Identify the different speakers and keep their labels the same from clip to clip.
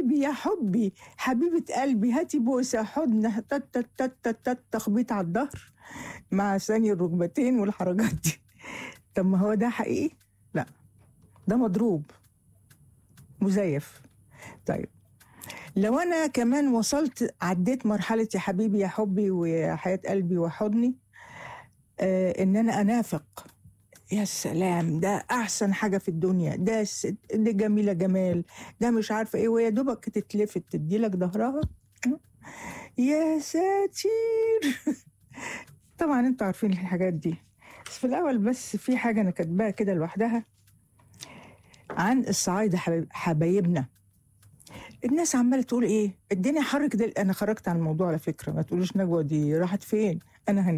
Speaker 1: قلبي يا حبي حبيبة قلبي هاتي بوسة حضن تت تت تت تت تت تخبيط على الظهر مع ثاني الركبتين والحركات دي طب ما هو ده حقيقي؟ لا ده مضروب مزيف طيب لو انا كمان وصلت عديت مرحله يا حبيبي يا حبي ويا حياه قلبي وحضني آه ان انا انافق يا سلام ده احسن حاجه في الدنيا ده س- ده جميله جمال ده مش عارفه ايه ويا دوبك تتلفت تديلك ظهرها يا ساتير طبعا انتوا عارفين الحاجات دي بس في الاول بس في حاجه انا كاتباها كده لوحدها عن الصعايده حبايب- حبايبنا الناس عماله تقول ايه الدنيا حر كده انا خرجت عن الموضوع على فكره ما تقولوش نجوى دي راحت فين انا هنا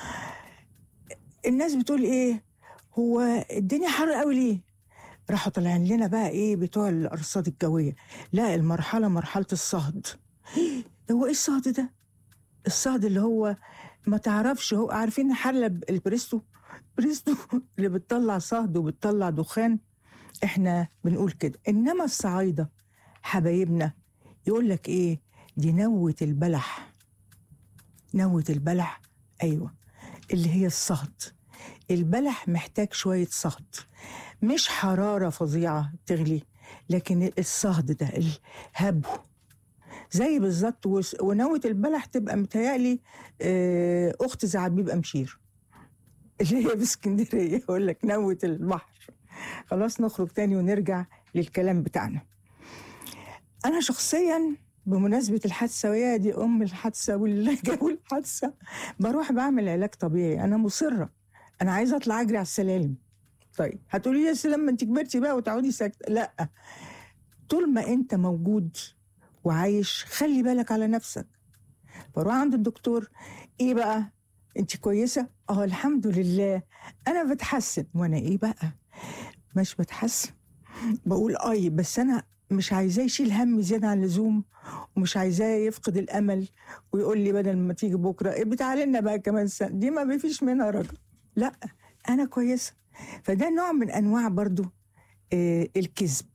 Speaker 1: الناس بتقول ايه هو الدنيا حر قوي ليه راحوا طالعين لنا بقى ايه بتوع الارصاد الجويه لا المرحله مرحله الصهد هو ايه الصهد ده الصهد اللي هو ما تعرفش هو عارفين حله ب- البريستو بريستو اللي بتطلع صهد وبتطلع دخان احنا بنقول كده انما الصعايده حبايبنا يقول لك ايه دي نوة البلح نوة البلح ايوه اللي هي الصهد البلح محتاج شوية صهد مش حرارة فظيعة تغلي لكن الصهد ده الهبو زي بالظبط وس- ونوة البلح تبقى متهيألي آه، أخت زعبيب أمشير اللي هي في اسكندرية يقول لك نوة البحر خلاص نخرج تاني ونرجع للكلام بتاعنا أنا شخصيا بمناسبة الحادثة وهي دي أم الحادثة واللي جابوا الحادثة بروح بعمل علاج طبيعي أنا مصرة أنا عايزة أطلع أجري على السلالم طيب هتقولي لي يا سلام ما أنت كبرتي بقى وتقعدي ساكتة لا طول ما أنت موجود وعايش خلي بالك على نفسك بروح عند الدكتور إيه بقى أنت كويسة؟ أه الحمد لله أنا بتحسن وأنا إيه بقى؟ مش بتحسن بقول أي بس أنا مش عايزاه يشيل هم زيادة عن اللزوم ومش عايزاه يفقد الامل ويقول لي بدل ما تيجي بكره إيه بتعالي لنا بقى كمان سنه دي ما فيش منها رجل لا انا كويسه فده نوع من انواع برضو آه الكذب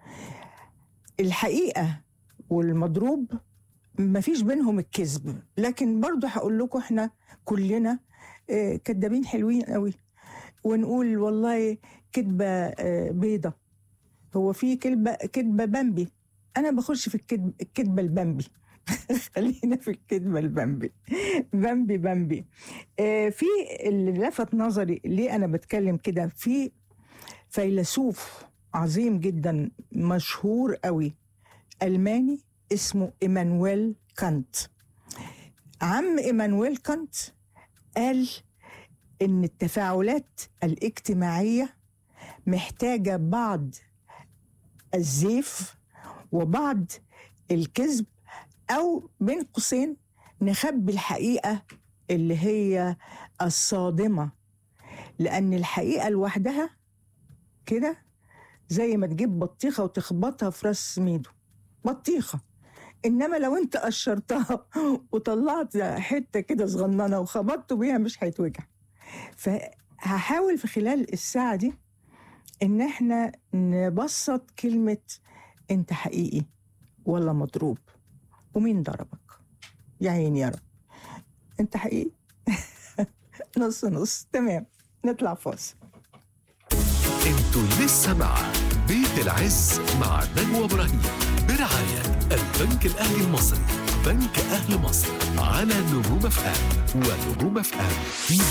Speaker 1: الحقيقه والمضروب ما فيش بينهم الكذب لكن برضو هقول لكم احنا كلنا آه كدابين حلوين قوي ونقول والله كذبه آه بيضه هو في كذبه كذبه بامبي انا بخش في الكذب الكذبه البامبي خلينا في الكذبه البامبي بامبي بامبي آه في اللي لفت نظري ليه انا بتكلم كده في فيلسوف عظيم جدا مشهور قوي الماني اسمه ايمانويل كانت عم ايمانويل كانت قال ان التفاعلات الاجتماعيه محتاجه بعض الزيف وبعض الكذب او بين قوسين نخبي الحقيقه اللي هي الصادمه لان الحقيقه لوحدها كده زي ما تجيب بطيخه وتخبطها في راس ميدو بطيخه انما لو انت قشرتها وطلعت حته كده صغننه وخبطت بيها مش هيتوجع فهحاول في خلال الساعه دي ان احنا نبسط كلمه انت حقيقي ولا مضروب ومين ضربك يا عيني يا رب انت حقيقي نص نص تمام نطلع فاصل
Speaker 2: انتوا لسه مع بيت العز مع نجوى ابراهيم برعاية البنك الاهلي المصري بنك اهل مصر على نجوم اف ام ونجوم اف ام تي في